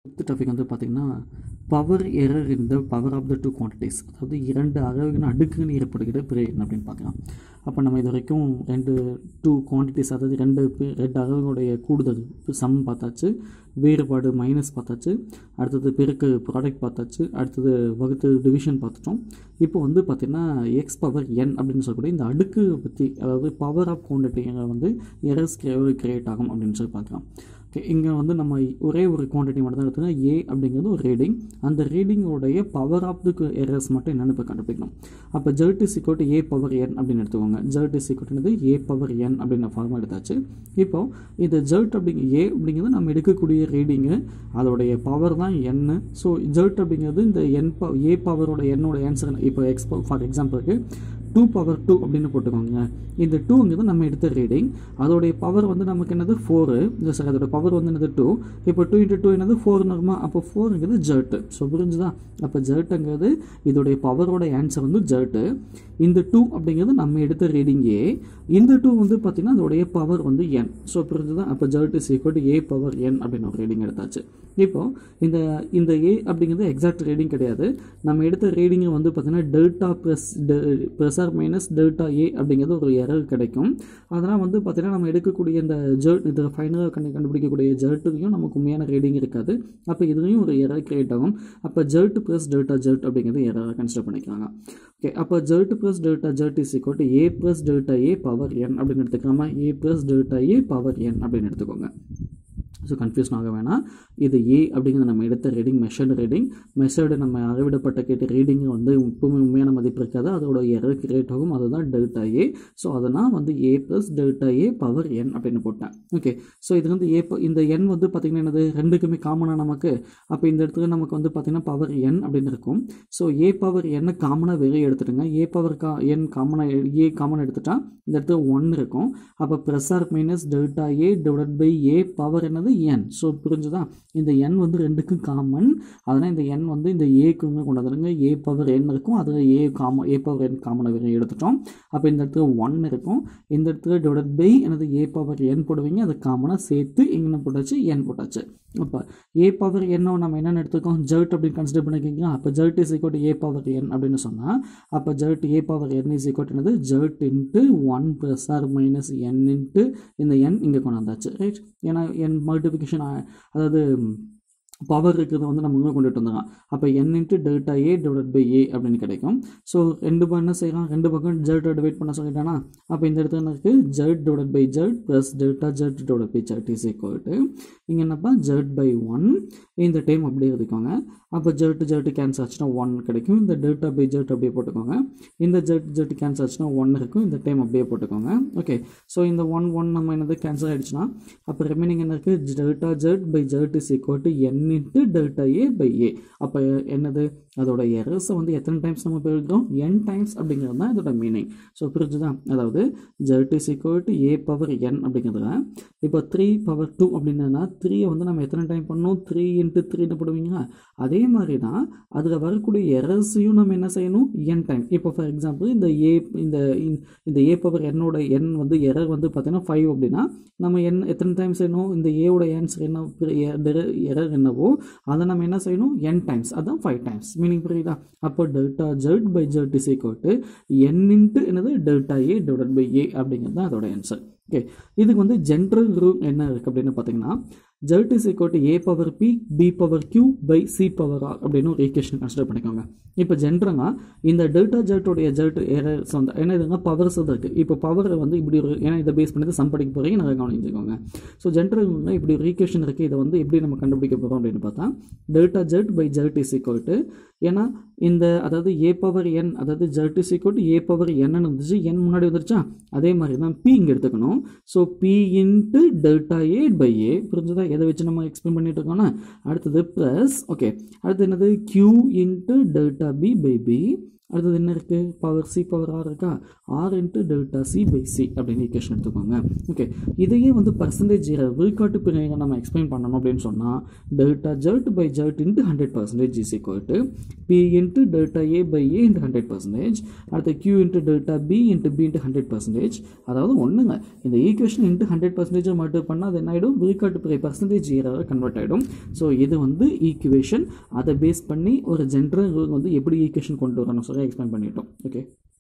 அடுத்த டாபிக் வந்து பார்த்திங்கன்னா பவர் எரர் இந்த power of the two quantities அதாவது இரண்டு அளவுகளின் அடுக்குன்னு ஏற்படுகிற பிழை என்ன அப்படின்னு பார்க்கலாம் அப்போ நம்ம இது வரைக்கும் ரெண்டு டூ குவான்டிட்டிஸ் அதாவது ரெண்டு பே- ரெண்டு அளவுகளுடைய கூடுதல் சம் பார்த்தாச்சு வேறுபாடு மைனஸ் பார்த்தாச்சு அடுத்தது பெருக்கு ப்ராடக்ட் பார்த்தாச்சு அடுத்தது வகுத்து டிவிஷன் பார்த்துட்டோம் இப்போ வந்து பார்த்திங்கன்னா எக்ஸ் பவர் என் அப்படின்னு சொல்லக்கூடிய இந்த அடுக்கு பற்றி அதாவது பவர் ஆஃப் குவான்டிட்டிங்க வந்து எரர்ஸ் கிரியேட் ஆகும் அப்படின்னு சொல்லி பார்க்கலாம் ஓகே இங்கே வந்து நம்ம ஒரே ஒரு குவான்டிட்டி மட்டும் தான் எடுத்துக்கோங்க ஏ அப்படிங்கிறது ஒரு ரீடிங் அந்த ரீடிங்கோடைய பவர் ஆஃப் த எரர்ஸ் மட்டும் என்னென்னு இப்போ கண்டுபிடிக்கணும் அப்போ Z is equal to A power N அப்படின்னு எடுத்துக்கோங்க Z is equal A power N அப்படின்ற ஃபார்மாக எடுத்தாச்சு இப்போ இந்த ஜெர்ட் அப்படிங்க ஏ அப்படிங்கிறது நம்ம எடுக்கக்கூடிய ரீடிங்கு அதோடைய பவர் தான் என் ஸோ ஜெர்ட் அப்படிங்கிறது இந்த என் ப ஏ பவரோட என்னோட ஆன்சர் இப்போ எக்ஸ் ஃபார் எக்ஸாம்பிளுக்கு டூ பவர் டூ அப்படின்னு போட்டுக்கோங்க இந்த டூங்கிறது நம்ம எடுத்த ரீடிங் அதோடைய பவர் வந்து நமக்கு என்னது ஃபோரு இந்த சார் அதோட பவர் வந்து என்னது டூ இப்போ டூ இன்ட்டு டூ என்னது ஃபோர் வருமா அப்போ ஃபோருங்கிறது ஜர்ட்டு ஸோ புரிஞ்சுதா அப்போ ஜர்ட்டுங்கிறது இதோடைய பவரோட ஆன்சர் வந்து ஜர்ட்டு இந்த டூ அப்படிங்கிறது நம்ம எடுத்த ரீடிங் ஏ இந்த டூ வந்து பார்த்திங்கன்னா அதோடைய பவர் வந்து என் ஸோ புரிஞ்சுதா அப்போ Z is equal A power N அப்படின்னு ஒரு ரீடிங் எடுத்தாச்சு இப்போ இந்த இந்த ஏ அப்படிங்கிறது எக்ஸாக்ட் ரீடிங் கிடையாது நம்ம எடுத்த ரீடிங்கை வந்து பார்த்திங்கன்னா delta plus plus or minus delta A அப்படிங்கிறது ஒரு எரர் கிடைக்கும் அதனால் வந்து பார்த்திங்கன்னா நம்ம எடுக்கக்கூடிய இந்த ஜெர்ட் இது ஃபைனலாக கண்டு கண்டுபிடிக்கக்கூடிய ஜெர்ட்டுலையும் நமக்கு உண்மையான ரீடிங் இருக்காது அப்போ இதுலேயும் ஒரு எரர் கிரியேட் ஆகும் அப்போ ஜெர்ட் ப்ளஸ் டெல்டா ஜெர்ட் அப்படிங்கிறது எரராக கன்சிடர் பண்ணிக்கிறாங்க ஓகே அப்போ Z plus delta Z is equal to A plus delta A power N அப்படின்னு எடுத்துக்கலாமா A plus delta A power N அப்படின்னு எடுத்துக்கோங்க ஸோ கன்ஃபியூஷன் ஆக வேணாம் இது ஏ அப்படிங்கிறது நம்ம எடுத்த ரீடிங் மெஷர்டு ரீடிங் மெஷர்டு நம்ம அளவிடப்பட்ட கேட்ட ரீடிங் வந்து எப்பவுமே உண்மையான மதிப்பு இருக்காது அதோட எரர் கிரியேட் ஆகும் அதுதான் டெல்டா ஏ ஸோ அதனால் வந்து A plus delta A power N அப்படின்னு போட்டேன் ஓகே ஸோ இது வந்து ஏ ப- இந்த என் வந்து பார்த்திங்கன்னா என்னது ரெண்டுக்குமே காமனாக நமக்கு அப்போ இந்த இடத்துல நமக்கு வந்து பார்த்திங்கன்னா பவர் என் அப்படின்னு இருக்கும் ஸோ ஏ பவர் என்ன காமனாக வெளியே எடுத்துட்டுங்க ஏ பவர் கா என் காமனாக ஏ காமன் எடுத்துட்டா இந்த இடத்துல ஒன் இருக்கும் அப்போ plus or minus delta A divide by A power என்னது என் ஸோ புரிஞ்சுதா இந்த என் வந்து ரெண்டுக்கும் காமன் அதனால் இந்த என் வந்து இந்த ஏக்குங்க கொண்டு வந்துடுங்க ஏ பவர் என் இருக்கும் அதில் ஏ காமன் ஏ பவர் என் காமனாக எடுத்துட்டோம் அப்போ இந்த இடத்துல ஒன் இருக்கும் இந்த இடத்துல டிவைட் பை எனது ஏ பவர் என் போடுவீங்க அதை காமனாக சேர்த்து இங்கே போட்டாச்சு என் போட்டாச்சு அப்போ ஏ பவர் என்னோ நம்ம என்னென்னு எடுத்துக்கோம் ஜெர்ட் அப்படின்னு கன்சிடர் பண்ணிக்கிங்க அப்போ Z is equal A power N அப்படின்னு சொன்னால் அப்போ Z A power N is equal என்னது Z into one plus or minus N into இந்த என் இங்கே கொண்டு வந்தாச்சு ரைட் ஏன்னா என் மல்டிபிகேஷன் அதாவது பவர் இருக்கிறத வந்து நம்ம இங்கே கொண்டுட்டு வந்துடலாம் அப்போ N into delta A divide by A அப்படின்னு கிடைக்கும் ஸோ ரெண்டு பக்கம் என்ன செய்யலாம் ரெண்டு பக்கம் ஜெர்ட் டிவைட் பண்ண சொல்லிட்டானா அப்போ இந்த இடத்துல என்ன இருக்குது Z divide by Z plus delta Z divide by Z is equal to இங்கே என்னப்பா ஜெர்ட் பை ஒன் இந்த டைம் அப்படியே எழுதிக்கோங்க அப்போ ஜெர்ட் ஜெர்ட் கேன்சல் ஆச்சுன்னா ஒன் கிடைக்கும் இந்த டெல்டா பை ஜெர்ட் அப்படியே போட்டுக்கோங்க இந்த ஜெர்ட் ஜெர்ட் கேன்சல் ஆச்சுன்னா ஒன் இருக்கும் இந்த டைம் அப்படியே போட்டுக்கோங்க ஓகே ஸோ இந்த ஒன் ஒன் நம்ம என்னது கேன்சல் ஆகிடுச்சுன்னா அப்போ ரிமைனிங் என்ன இருக்குது delta Z by Z is equal to N into delta A by A அப்போ என்னது அதோட எரர்ஸை வந்து எத்தனை டைம்ஸ் நம்ம போயிருக்கோம் என் டைம்ஸ் அப்படிங்கிறது தான் இதோட மீனிங் ஸோ புரிஞ்சுதா அதாவது Z is equal to A power N அப்படிங்கிறதுல இப்போ த்ரீ பவர் டூ அப்படின்னா த்ரீயை வந்து நம்ம எத்தனை டைம் பண்ணோம் த்ரீ இன்ட்டு த்ரீன்னு போடுவீங்க அதே மாதிரி தான் அதில் வரக்கூடிய எரர்ஸையும் நம்ம என்ன செய்யணும் என் டைம் இப்போ ஃபார் எக்ஸாம்பிள் இந்த ஏ இந்த இந்த ஏ பவர் என்னோட என் வந்து எரர் வந்து பார்த்தீங்கன்னா ஃபைவ் அப்படின்னா நம்ம என் எத்தனை டைம் செய்யணும் இந்த ஏவோட ஆன்சர் என்ன எரர் என்னவோ அதை நம்ம என்ன செய்யணும் என் டைம்ஸ் அதான் ஃபைவ் டைம்ஸ் மீனிங் புரியுதா அப்போ delta Z by Z is equal to N into என்னது delta A divide by A அப்படிங்கிறது தான் அதோட ஆன்சர் ஓகே இதுக்கு வந்து ஜென்ரல் ரூல் என்ன இருக்குது அப்படின்னு பார்த்தீங்கன்னா Z is equal to A power P B power Q by C power R அப்படின்னு ஒரு ஈக்குவேஷன் கன்சிடர் பண்ணிக்கோங்க இப்போ ஜென்ரலாக இந்த டெல்டா ஜெட்டோடைய ஜெட் எரர்ஸ் வந்து என்ன இதுங்க பவர்ஸ் இருக்குது இப்போ பவர் வந்து இப்படி ஒரு ஏன்னா இதை பேஸ் பண்ணி சம் படிக்க போகிறீங்க நல்லா கவனிச்சுக்கோங்க ஸோ ஜென்ரல் இப்படி ஒரு ஈக்குவேஷன் இருக்குது இதை வந்து எப்படி நம்ம கண்டுபிடிக்க போகிறோம் அப்படின்னு பார்த்தா delta Z by Z is equal to ஏன்னா இந்த அதாவது ஏ பவர் என் அதாவது Z is equal to A power என்னன்னு வந்துச்சு என் முன்னாடி வந்துருச்சா அதே மாதிரி தான் பி இங்கே எடுத்துக்கணும் so P into delta A by A புரிஞ்சுதா எதை வச்சு நம்ம எக்ஸ்பிளைன் பண்ணிட்டு இருக்கோம்னா அடுத்தது ப்ளஸ் ஓகே அடுத்து என்னது Q into delta B by B அடுத்தது என்ன இருக்குது பவர் சி பவர் ஆர் இருக்கா R into delta C by C அப்படின்னு ஈக்குவேஷன் எடுத்துக்கோங்க ஓகே இதையே வந்து பர்சன்டேஜ் விழுக்காட்டு பிணைகளை நம்ம எக்ஸ்பிளைன் பண்ணணும் அப்படின்னு சொன்னால் delta Z by Z into hundred percentage is equal to P into delta A by A into hundred percentage அடுத்து Q into delta B into B into hundred percentage அதாவது ஒன்றுங்க இந்த ஈக்குவேஷன் இன்ட்டு ஹண்ட்ரட் பர்சன்டேஜ் மட்டும் பண்ணால் அது என்ன ஆகிடும் விழுக்காட்டு பிழை பர்சன்டேஜ் ஏரராக கன்வெர்ட் ஆகிடும் ஸோ இது வந்து ஈக்குவேஷன் அதை பேஸ் பண்ணி ஒரு ஜென்ரல் வந்து எப்படி ஈக்குவேஷன் கொண்டு வரணும் சொல்லி எக்ஸ்பிளைன் பண்ணிட்டோம் ஓகே